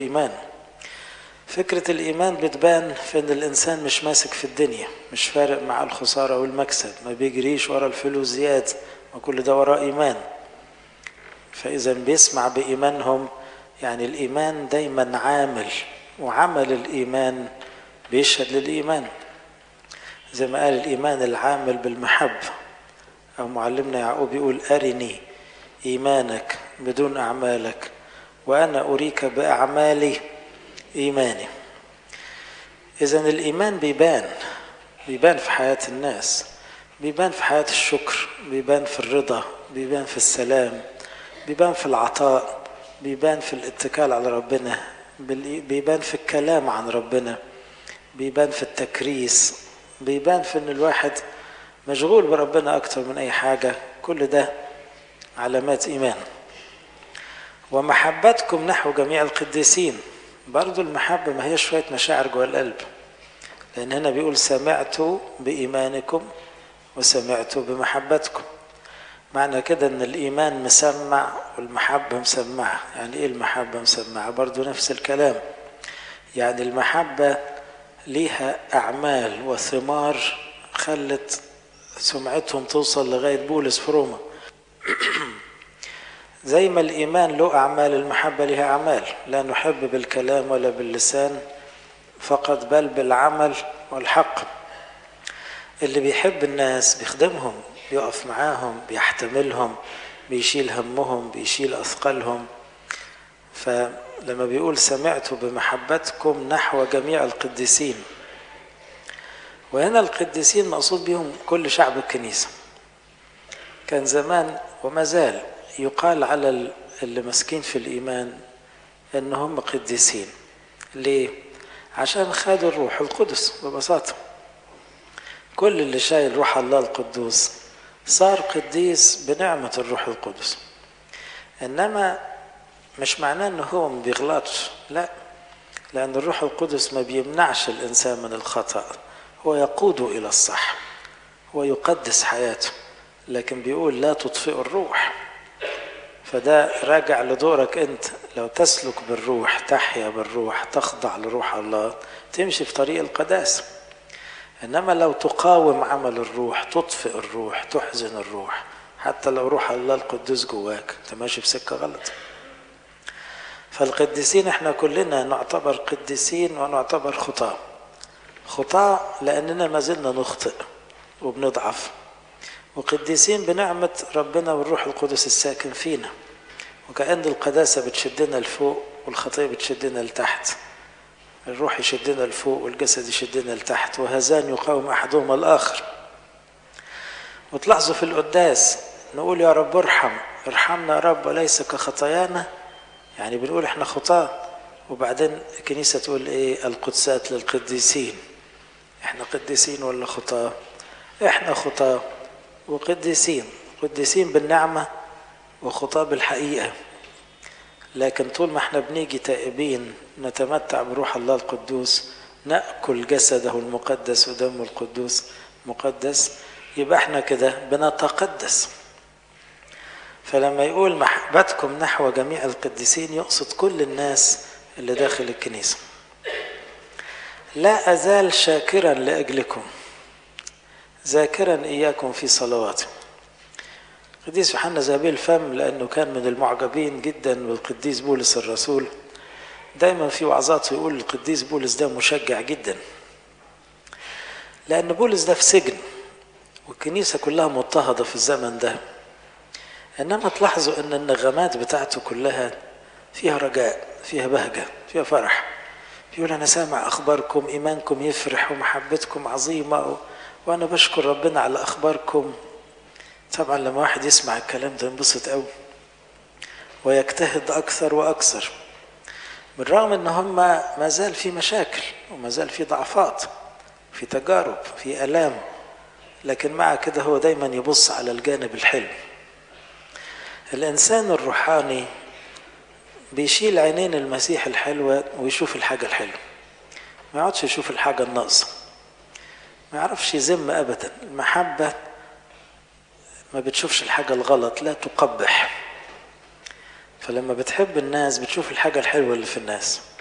الإيمان فكرة الإيمان بتبان في إن الإنسان مش ماسك في الدنيا مش فارق مع الخسارة والمكسب ما بيجريش ورا الفلوس زيادة وكل ده وراه إيمان فإذا بيسمع بإيمانهم يعني الإيمان دايما عامل وعمل الإيمان بيشهد للإيمان زي ما قال الإيمان العامل بالمحبة أو معلمنا يعقوب يقول أرني إيمانك بدون أعمالك وأنا أريك بأعمالي إيماني إذا الإيمان بيبان بيبان في حياة الناس بيبان في حياة الشكر بيبان في الرضا بيبان في السلام بيبان في العطاء بيبان في الاتكال على ربنا بيبان في الكلام عن ربنا بيبان في التكريس بيبان في ان الواحد مشغول بربنا اكتر من اي حاجه كل ده علامات ايمان ومحبتكم نحو جميع القديسين برضو المحبة ما هي شوية مشاعر جوه القلب لأن هنا بيقول سمعت بإيمانكم وسمعت بمحبتكم معنى كده ان الإيمان مسمع والمحبة مسمعة يعني إيه المحبة مسمعة برضو نفس الكلام يعني المحبة ليها أعمال وثمار خلت سمعتهم توصل لغاية بولس في روما زي ما الإيمان له أعمال المحبة لها أعمال لا نحب بالكلام ولا باللسان فقط بل بالعمل والحق اللي بيحب الناس بيخدمهم بيقف معاهم بيحتملهم بيشيل همهم بيشيل أثقالهم فلما بيقول سمعت بمحبتكم نحو جميع القديسين وهنا القديسين مقصود بهم كل شعب الكنيسة كان زمان وما زال يقال على اللي ماسكين في الإيمان إن هم قديسين ليه؟ عشان خدوا الروح القدس ببساطة كل اللي شايل روح الله القدوس صار قديس بنعمة الروح القدس إنما مش معناه إن هو ما بيغلطش لا لأن الروح القدس ما بيمنعش الإنسان من الخطأ هو يقوده إلى الصح هو يقدس حياته لكن بيقول لا تطفئوا الروح فده راجع لدورك انت لو تسلك بالروح تحيا بالروح تخضع لروح الله تمشي في طريق القداسة انما لو تقاوم عمل الروح تطفئ الروح تحزن الروح حتى لو روح الله القدوس جواك انت ماشي في سكة غلط فالقديسين احنا كلنا نعتبر قديسين ونعتبر خطاة خطاة لاننا ما زلنا نخطئ وبنضعف وقديسين بنعمة ربنا والروح القدس الساكن فينا وكأن القداسة بتشدنا لفوق والخطية بتشدنا لتحت الروح يشدنا لفوق والجسد يشدنا لتحت وهذان يقاوم أحدهما الآخر وتلاحظوا في القداس نقول يا رب ارحم ارحمنا يا رب وليس كخطايانا يعني بنقول احنا خطاة وبعدين الكنيسة تقول ايه القدسات للقديسين احنا قديسين ولا خطاة احنا خطاة وقديسين قديسين بالنعمة وخطاة بالحقيقة لكن طول ما احنا بنيجي تائبين نتمتع بروح الله القدوس نأكل جسده المقدس ودمه القدوس مقدس يبقى احنا كده بنتقدس فلما يقول محبتكم نحو جميع القديسين يقصد كل الناس اللي داخل الكنيسة لا أزال شاكرا لأجلكم ذاكرا إياكم في صلواتي القديس يوحنا ذهبي الفم لأنه كان من المعجبين جدا بالقديس بولس الرسول دايما في وعظاته يقول القديس بولس ده مشجع جدا لأن بولس ده في سجن والكنيسة كلها مضطهدة في الزمن ده إنما تلاحظوا أن النغمات بتاعته كلها فيها رجاء فيها بهجة فيها فرح بيقول أنا سامع أخباركم إيمانكم يفرح ومحبتكم عظيمة وأنا بشكر ربنا على أخباركم طبعا لما واحد يسمع الكلام ده ينبسط قوي ويجتهد أكثر وأكثر بالرغم ان هم ما زال في مشاكل وما زال في ضعفات في تجارب في الام لكن مع كده هو دايما يبص على الجانب الحلو الانسان الروحاني بيشيل عينين المسيح الحلوه ويشوف الحاجه الحلوه ما يقعدش يشوف الحاجه الناقصه ما يعرفش يذم ابدا المحبه ما بتشوفش الحاجه الغلط لا تقبح فلما بتحب الناس بتشوف الحاجة الحلوة اللي في الناس